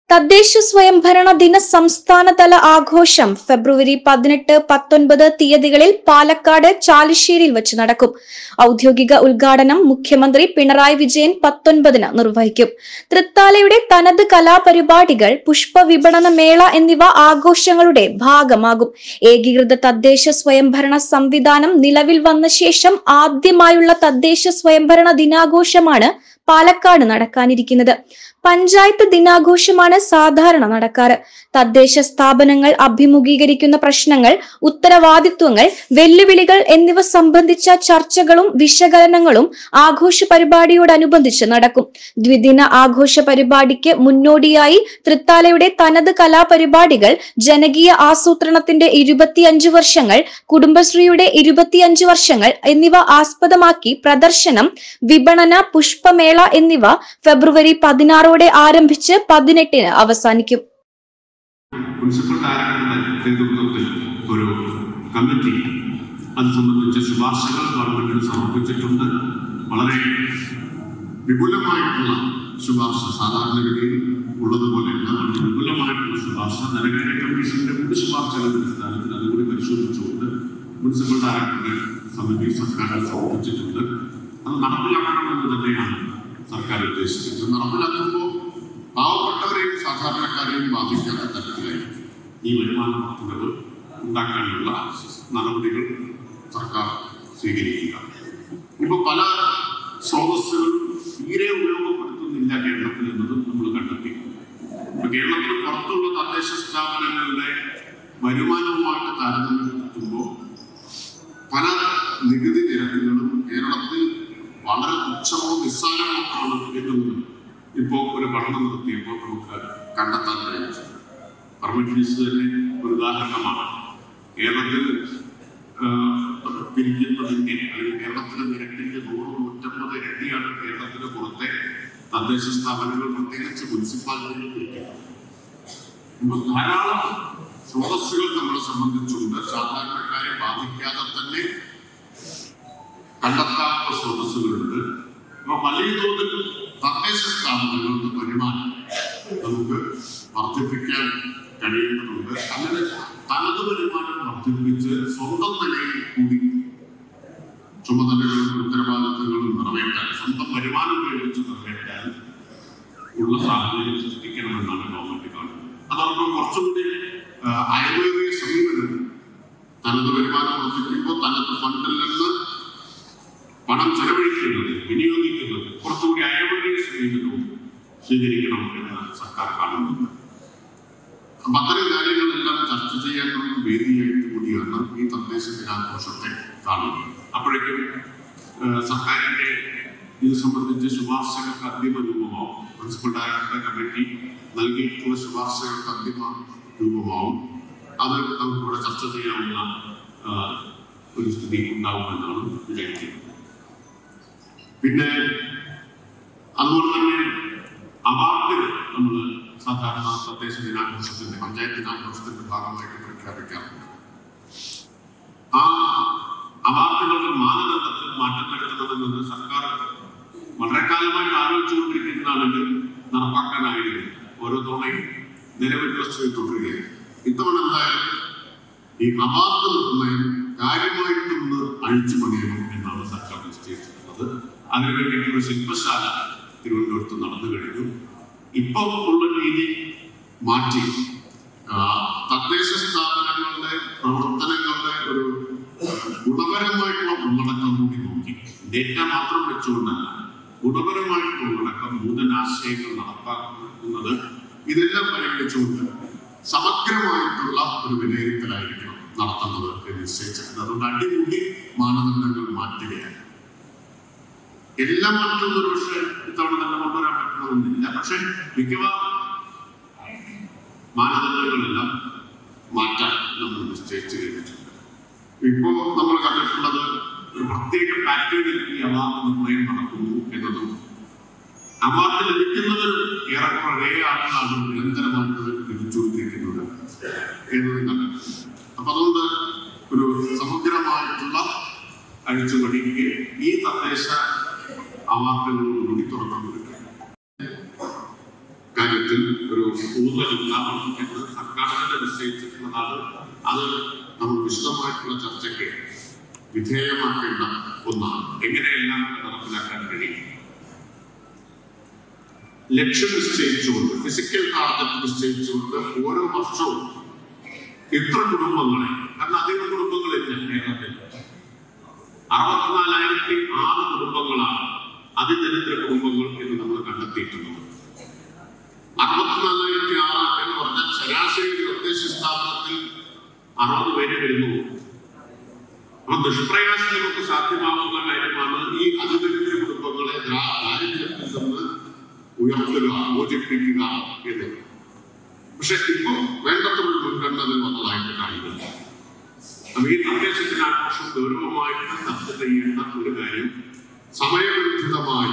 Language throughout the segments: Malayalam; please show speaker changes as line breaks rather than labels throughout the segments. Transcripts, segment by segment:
തദ്ദേശ സ്വയംഭരണ ദിന സംസ്ഥാനതല ആഘോഷം ഫെബ്രുവരി പതിനെട്ട് പത്തൊൻപത് തീയതികളിൽ പാലക്കാട് ചാലിശ്ശേരിയിൽ വെച്ച് നടക്കും ഔദ്യോഗിക ഉദ്ഘാടനം മുഖ്യമന്ത്രി പിണറായി വിജയൻ പത്തൊൻപതിന് നിർവഹിക്കും തൃത്താലയുടെ തനത് കലാപരിപാടികൾ പുഷ്പവിപണന മേള എന്നിവ ആഘോഷങ്ങളുടെ ഭാഗമാകും ഏകീകൃത തദ്ദേശ സ്വയംഭരണ സംവിധാനം നിലവിൽ വന്ന ശേഷം ആദ്യമായുള്ള തദ്ദേശ സ്വയംഭരണ ദിനാഘോഷമാണ് പാലക്കാട് നടക്കാനിരിക്കുന്നത് പഞ്ചായത്ത് ദിനാഘോഷമാണ് സാധാരണ നടക്കാറ് തദ്ദേശ സ്ഥാപനങ്ങൾ അഭിമുഖീകരിക്കുന്ന പ്രശ്നങ്ങൾ ഉത്തരവാദിത്വങ്ങൾ വെല്ലുവിളികൾ എന്നിവ സംബന്ധിച്ച ചർച്ചകളും വിശകലനങ്ങളും ആഘോഷ പരിപാടിയോടനുബന്ധിച്ച് നടക്കും ദ്വിദിന ആഘോഷ പരിപാടിക്ക് മുന്നോടിയായി തൃത്താലയുടെ തനത് കലാപരിപാടികൾ ജനകീയ ആസൂത്രണത്തിന്റെ ഇരുപത്തിയഞ്ച് വർഷങ്ങൾ കുടുംബശ്രീയുടെ ഇരുപത്തിയഞ്ച് വർഷങ്ങൾ എന്നിവ ആസ്പദമാക്കി പ്രദർശനം വിപണന പുഷ്പമേള എന്നിവ ഫെബ്രുവരി പതിനാറോടെ ആരംഭിച്ച് പതിനെട്ടിന് അവസാനിക്കും
മുനിസിപ്പൽ ഡയറക്ടറുടെ നേതൃത്വത്തിൽ ഒരു കമ്മിറ്റി അത് സംബന്ധിച്ച ശുപാർശകൾ ഗവൺമെന്റിന് സമർപ്പിച്ചിട്ടുണ്ട് വളരെ വിപുലമായിട്ടുള്ള ശുപാർശ സാധാരണഗതിയിൽ ഉള്ളതുപോലെയല്ല വളരെ വിപുലമായിട്ടുള്ള ശുപാർശ ധനകാര്യ കമ്മീഷന്റെ മുൻ ശുപാർശകളുടെ അടിസ്ഥാനത്തിൽ അതുകൂടി പരിശോധിച്ചുകൊണ്ട് മുനിസിപ്പൽ ഡയറക്ടറുടെ സമിതി സർക്കാരിന് സമർപ്പിച്ചിട്ടുണ്ട് അത് നടപ്പിലാക്കണമെന്ന് തന്നെയാണ് സർക്കാർ ഉദ്ദേശിക്കുന്നത് നടപ്പിലാക്കുമ്പോൾ പാവപ്പെട്ടവരെയും സാധാരണക്കാരെയും ബാധിക്കാത്ത തരത്തിലായിരിക്കും ഈ വരുമാന വർധനവ് ഉണ്ടാക്കാനുള്ള നടപടികൾ സർക്കാർ സ്വീകരിക്കുക ഇപ്പൊ പല സ്രോതസ്സുകൾ തീരെ ഉപയോഗപ്പെടുത്തുന്നില്ല കേരളത്തിൽ എന്നതും നമ്മൾ കണ്ടെത്തി ഇപ്പൊ കേരളത്തിന് പുറത്തുള്ള തദ്ദേശ സ്ഥാപനങ്ങളുടെ വരുമാനവുമായിട്ട് താരതമ്യപ്പെടുത്തുമ്പോൾ പല നികുതി നിരക്കുകളും കേരളത്തിൽ വളരെ തുച്ഛമോ നിസ്സാരമോ ആണ് എന്നുള്ളത് ഇപ്പോൾ ഒരു പഠനം നടത്തിയപ്പോൾ നമുക്ക് കണ്ടെത്താൻ കഴിഞ്ഞിട്ടുണ്ട് പെർമിറ്റ് ഫീസ് തന്നെ ഒരു ഉദാഹരണമാണ് കേരളത്തിൽ ആഹ്, പിരിക്കുന്നതിന്റെ അല്ലെങ്കിൽ കേരളത്തിലെ നിരക്കിന്റെ നൂറ് നൂറ്റമ്പത് ഇരട്ടിയാണ് കേരളത്തിന് പുറത്തെ തദ്ദേശ സ്ഥാപനങ്ങൾ പ്രത്യേകിച്ച് മുനിസിപ്പാലിറ്റികൾ പിരിക്കുന്നത് ഇപ്പൊ ധാരാളം സ്രോതസ്സുകൾ നമ്മളെ സംബന്ധിച്ചുണ്ട് സാധാരണക്കാരെ ബാധിക്കാതെ തന്നെ കണ്ടെത്താത്ത സ്രോതസ്സുകളുണ്ട് അപ്പൊ വലിയ തോതിൽ തദ്ദേശ സ്ഥാപനങ്ങളുടെ വരുമാനം നമുക്ക് വർദ്ധിപ്പിക്കാൻ കഴിയേണ്ടതുണ്ട് അങ്ങനെ തനത് വരുമാനം വർദ്ധിപ്പിച്ച് സ്വന്തം നിലയിൽ കൂടി ചുമതലകളും ഉത്തരവാദിത്തങ്ങളും നിറവേറ്റാൻ സ്വന്തം വരുമാനം ഉപയോഗിച്ച് നിറവേറ്റാൻ ഉള്ള സാഹചര്യം സൃഷ്ടിക്കണമെന്നാണ് ഗവൺമെന്റ് കാണുന്നത് അതോടൊപ്പം കുറച്ചുകൂടി ആ, അയവേറിയ സമീപനം തനത് വരുമാനം വർദ്ധിക്കുമ്പോൾ തനത് ഫണ്ടിൽ നിന്ന് പണം ചെലവഴിക്കുന്നത് വിനിയോഗിക്കുന്നത് കുറച്ചുകൂടി അയവേറിയ സമീപനവും സ്വീകരിക്കണം എന്ന് സർക്കാർ കാണുന്നുണ്ട് അപ്പൊ അത്തരം കാര്യങ്ങളെല്ലാം ചർച്ച ചെയ്യാനുള്ള വേദിയായിട്ട് കൂടിയാണ് ഈ തദ്ദേശ ദിനാഘോഷത്തെ കാണുന്നത് അപ്പോഴേക്കും ആ, സർക്കാരിന്റെ ഇത് സംബന്ധിച്ച് ശുപാർശകൾക്ക് അന്തിമ രൂപമാവും പ്രിൻസിപ്പൽ ഡയറക്ടറുടെ കമ്മിറ്റി നൽകിയിട്ടുള്ള ശുപാർശകൾക്ക് അന്തിമ രൂപമാവും അത് നമുക്കിവിടെ ചർച്ച ചെയ്യാവുന്ന ആ, ഒരു സ്ഥിതി ഉണ്ടാവുമെന്നാണ് വിചാരിക്കുന്നത് പിന്നെ അതുപോലെ തന്നെ അവാർഡുകൾ നമ്മൾ സാധാരണ തദ്ദേശ ദിനാഘോഷത്തിന്റെ പഞ്ചായത്ത് ദിനാഘോഷത്തിന്റെ ഭാഗമായിട്ട് പ്രഖ്യാപിക്കാറുണ്ട് ആ അവാർഡുകളുടെ മാനദണ്ഡത്തിൽ മാറ്റം വരുത്തണമെന്നത് സർക്കാർ വളരെ കാലമായിട്ട് ആലോചിച്ചുകൊണ്ടിരിക്കുന്നതാണെങ്കിൽ നടപ്പാക്കാനായിരുന്നു ഓരോ തവണയും നിലവിൽ പ്രശ്നം തുടരുകയാണ് ഇത്തവണ എന്തായാലും ഈ അവാർഡ് നിർണ്ണയം കാര്യമായിട്ടൊന്ന് അഴിച്ചു പണിയണം എന്നാണ് സർക്കാർ നിശ്ചയിച്ചിട്ടുള്ളത് അതിനു വേണ്ടിയിട്ടുള്ള ശില്പശാല തിരുവനന്തപുരത്ത് നടന്നു കഴിഞ്ഞു ഇപ്പം ഉള്ള രീതി മാറ്റി ആ, തദ്ദേശ സ്ഥാപനങ്ങളുടെ പ്രവർത്തനങ്ങളുടെ ഒരു ഗുണപരമായിട്ടുള്ള ഉള്ളടക്കം കൂടി നോക്കി ഡേറ്റ മാത്രം വെച്ചുകൊണ്ടല്ല ഗുണപരമായിട്ടുള്ള ഉള്ളടക്കം നൂതനാശയങ്ങൾ നടപ്പാക്കുന്നത് ഇതെല്ലാം പരിഗണിച്ചുകൊണ്ട് സമഗ്രമായിട്ടുള്ള ഒരു വിലയിരുത്തലായിരിക്കണം നടത്തുന്നത് എന്ന് നിശ്ചയിച്ചിട്ടുണ്ട് അതുകൊണ്ട് അടിമുടി മാനദണ്ഡങ്ങൾ മാറ്റുകയാണ് എല്ലാം മാറ്റുന്ന ഒരു പക്ഷേ ഇത്തവണ തന്നെ കൊണ്ടുവരാൻ പറ്റണമെന്നില്ല പക്ഷെ മിക്കവാറും മാനദണ്ഡങ്ങളെല്ലാം മാറ്റാൻ നമ്മൾ നിശ്ചയിച്ചു കഴിഞ്ഞിട്ടുണ്ട് ഇപ്പോ നമ്മൾ കണ്ടിട്ടുള്ളത് ഒരു പ്രത്യേക പാറ്റേണിൽ ഈ അവാർഡ് നിർണ്ണയം നടക്കുന്നു എന്നതും അവാർഡ് ലഭിക്കുന്നവർ ഏറെക്കുറെ ഒരേ ആളുകളാണ് നിരന്തരമായിട്ട് ലഭിച്ചുകൊണ്ടിരിക്കുന്നത് എന്നതും കണ്ടിട്ടുണ്ട് അപ്പൊ അതുകൊണ്ട് ഒരു സമഗ്രമായിട്ടുള്ള അഴിച്ചുപണിക്ക് ഈ തദ്ദേശ അവാർഡുകളോടുകൂടി തുറന്നു കൊടുക്കുക കാര്യത്തിൽ ഒരു ഊന്നൽ ഉണ്ടാവണം എന്ന് സർക്കാർ തന്നെ നിശ്ചയിച്ചിട്ടുള്ളതാണ് അത് നമ്മൾ വിശദമായിട്ടുള്ള ചർച്ചയ്ക്ക് വിധേയമാക്കേണ്ട ഒന്നാണ് എങ്ങനെയെല്ലാം അത് നടപ്പിലാക്കാൻ കഴിയും ലക്ഷ്യം നിശ്ചയിച്ചുകൊണ്ട് ഫിസിക്കൽ ടാർഗറ്റ് നിശ്ചയിച്ചുകൊണ്ട് ഓരോ വർഷവും ഇത്ര കുടുംബങ്ങളെ കാരണം അധികം കുടുംബങ്ങളില്ല കേരളത്തിൽ അറുപത്തിനാലായിരത്തി ആറ് കുടുംബങ്ങളാണ് അതിദരിദ്ര കുടുംബങ്ങൾ എന്ന് നമ്മൾ കണ്ടെത്തിയിട്ടുള്ളത് അറുപത്തിനാലായിരത്തി ആറ് എന്ന് പറഞ്ഞാൽ ശരാശരി ഒരു തദ്ദേശ സ്ഥാപനത്തിൽ അറുപത് പേര് വരുന്നു അപ്പൊ ദുഷ്പ്രയാസം നമുക്ക് സാധ്യമാകുന്ന കാര്യമാണ് ഈ അതിദരിദ്ര കുടുംബങ്ങളെ ദാ- ദാരിദ്ര്യത്തിൽ നിന്ന് ഉയർത്തുക മോചിപ്പിക്കുക എന്നത് പക്ഷെ ഇപ്പൊ വേണ്ടത്ര ഒരു മുൻഗണന അതിൽ വന്നതായിട്ട് കാണുന്നില്ല അപ്പൊ ഈ നിർദ്ദേശത്തിന് ആഘോഷം ഗൗരവമായിട്ട് ചർച്ച ചെയ്യേണ്ട ഒരു കാര്യം സമയബന്ധിതമായി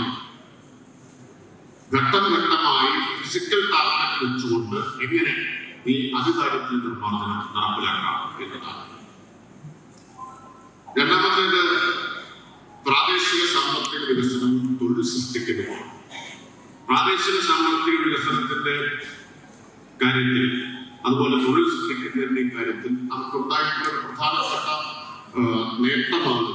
ഘട്ടം ഘട്ടമായി ഫിസിക്കൽ ടാർഗറ്റ് വെച്ചുകൊണ്ട് എങ്ങനെ ഈ അതിദാരിദ്ര്യ നിർമ്മാർജ്ജനം നടപ്പിലാക്കാം എന്നതാണ് രണ്ടാമത്തേത് പ്രാദേശിക സാമ്പത്തിക വികസനം തൊഴിൽ സൃഷ്ടിക്കുന്നതാണ് പ്രാദേശിക സാമ്പത്തിക വികസനത്തിന്റെ കാര്യത്തിൽ അതുപോലെ തൊഴിൽ സൃഷ്ടിക്കുന്നതിന്റെ കാര്യത്തിൽ നമുക്കുണ്ടായിട്ടുള്ള ഒരു പ്രധാനപ്പെട്ട ആ, നേട്ടമാണ്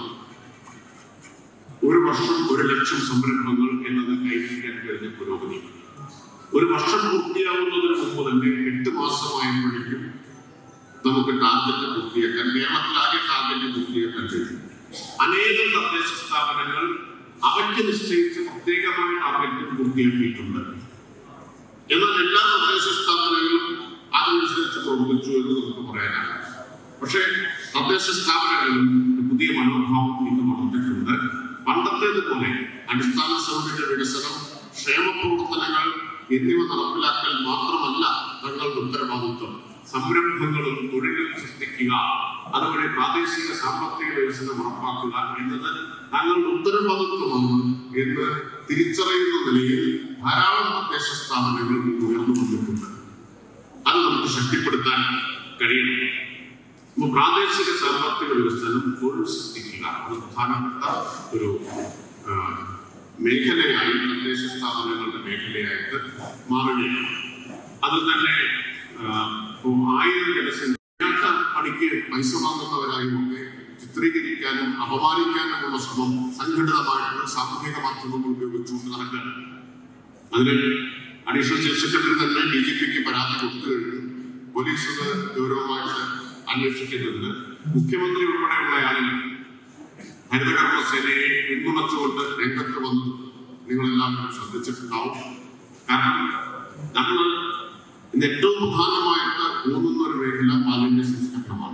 ഒരു വർഷം ഒരു ലക്ഷം സംരംഭങ്ങൾ എന്നത് കൈവരിക്കാൻ കഴിഞ്ഞ പുരോഗതി ഒരു വർഷം പൂർത്തിയാവുന്നതിന് മുമ്പ് തന്നെ എട്ട് മാസമായപ്പോഴേക്കും നമുക്ക് ടാർഗറ്റ് പൂർത്തിയാക്കാൻ കേരളത്തിലാകെ ടാർഗറ്റ് പൂർത്തിയാക്കാൻ കഴിയും അനേകം തദ്ദേശ സ്ഥാപനങ്ങൾ അവയ്ക്ക് നിശ്ചയിച്ച പ്രത്യേകമായ ടാർഗറ്റ് പൂർത്തിയാക്കിയിട്ടുണ്ട് എന്നാൽ എല്ലാ തദ്ദേശ സ്ഥാപനങ്ങളും അതനുസരിച്ച് പ്രവർത്തിച്ചു എന്ന് നമുക്ക് പറയാനാണ് പക്ഷേ തദ്ദേശ സ്ഥാപനങ്ങളിലും ഒരു പുതിയ മനോഭാവം ഇന്ന് വളർന്നിട്ടുണ്ട് പണ്ടത്തേത് പോലെ അടിസ്ഥാന സൗകര്യ വികസനം ക്ഷേമ പ്രവർത്തനങ്ങൾ എന്നിവ നടപ്പിലാക്കൽ മാത്രമല്ല തങ്ങളുടെ ഉത്തരവാദിത്വം സംരംഭങ്ങളും തൊഴിലും സൃഷ്ടിക്കുക അതുവഴി പ്രാദേശിക സാമ്പത്തിക വികസനം ഉറപ്പാക്കുക എന്നത് തങ്ങളുടെ ഉത്തരവാദിത്വമാണ് എന്ന് തിരിച്ചറിയുന്ന നിലയിൽ ധാരാളം തദ്ദേശ സ്ഥാപനങ്ങൾ ഇന്ന് ഉയർന്നു വന്നിട്ടുണ്ട് അത് നമുക്ക് ശക്തിപ്പെടുത്താൻ കഴിയണം അപ്പൊ പ്രാദേശിക സാമ്പത്തിക വികസനം തൊഴിൽ സൃഷ്ടിക്കുക അത് പ്രധാനപ്പെട്ട ഒരു ആ, മേഖലയായി തദ്ദേശ സ്ഥാപനങ്ങളുടെ മേഖലയായിട്ട് മാറുകയാണ് അതിൽ തന്നെ ആ, ഇപ്പൊ ആയിരം ജനസംഖ്യ പണിക്ക് പൈസ വാങ്ങുന്നവരായും ഒക്കെ ചിത്രീകരിക്കാനും അപമാനിക്കാനുമുള്ള ശ്രമം സംഘടിതമായിട്ടുള്ള സാമൂഹിക മാധ്യമങ്ങൾ ഉപയോഗിച്ചുകൊണ്ട് നടക്കുകയാണ് അതിന് അഡീഷണൽ ചീഫ് സെക്രട്ടറി തന്നെ ഡി ജി പിക്ക് പരാതി കൊടുത്തു കഴിഞ്ഞു പോലീസ് ഇത് ഗൗരവമായിട്ട് അന്വേഷിക്കുന്നുണ്ട് മുഖ്യമന്ത്രി ഉൾപ്പെടെയുള്ള ആളുകൾ ഹരിതകർമ്മസേനയെ പിന്തുണച്ചുകൊണ്ട് രംഗത്ത് വന്നു നിങ്ങളെല്ലാവരും ശ്രദ്ധിച്ചിട്ടുണ്ടാവും കാരണം നമ്മൾ ഇന്ന് ഏറ്റവും പ്രധാനമായിട്ട് ഊന്നുന്ന ഒരു മേഖല മാലിന്യ സംസ്കരണമാണ്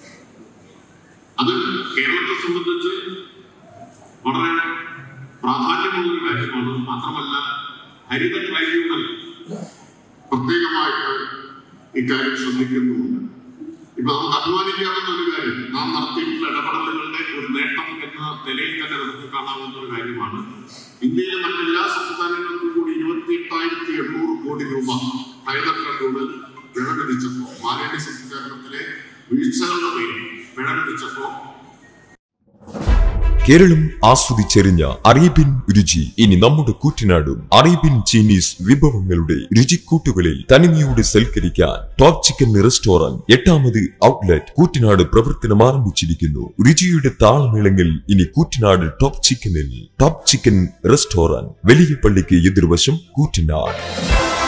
അത് കേരളത്തെ സംബന്ധിച്ച് വളരെ പ്രാധാന്യമുള്ള ഒരു കാര്യമാണ് മാത്രമല്ല ഹരിത ട്രൈബ്യൂണൽ പ്രത്യേകമായിട്ട് ഇക്കാര്യം ശ്രദ്ധിക്കുന്നുമുണ്ട് ഇപ്പൊ നമുക്ക് അഭിമാനിക്കാവുന്ന ഒരു കാര്യം നാം നടത്തിയിട്ടുള്ള ഇടപെടലുകളുടെ ഒരു നേട്ടം എന്ന നിലയിൽ തന്നെ നമുക്ക് കാണാവുന്ന ഒരു കാര്യമാണ് ഇന്ത്യയിലെ മറ്റെല്ലാ സംസ്ഥാനങ്ങൾക്കും കൂടി ഇരുപത്തി എട്ടായിരത്തി എണ്ണൂറ് കോടി രൂപ ഹരിത ട്രൈബ്യൂണൽ പിഴ വിധിച്ചപ്പോ മാലിന്യ സംസ്കരണത്തിലെ വീഴ്ചകളുടെ പേരിൽ പിഴ വിധിച്ചപ്പോ
കേരളം ആസ്വദിച്ചെറിഞ്ഞ അറേബ്യൻ രുചി ഇനി നമ്മുടെ കൂറ്റനാടും അറേബ്യൻ ചൈനീസ് വിഭവങ്ങളുടെ രുചിക്കൂട്ടുകളിൽ തനിമയോടെ സൽക്കരിക്കാൻ ടോപ്പ് ചിക്കൻ റെസ്റ്റോറന്റ് എട്ടാമത് ഔട്ട്ലെറ്റ് കൂറ്റനാട് പ്രവർത്തനം ആരംഭിച്ചിരിക്കുന്നു രുചിയുടെ താളമേളങ്ങൾ ഇനി കൂറ്റനാട് ടോപ്പ് ചിക്കനിൽ ടോപ്പ് ചിക്കൻ റെസ്റ്റോറന്റ് വലിയ പള്ളിക്ക് എതിർവശം കൂറ്റനാട്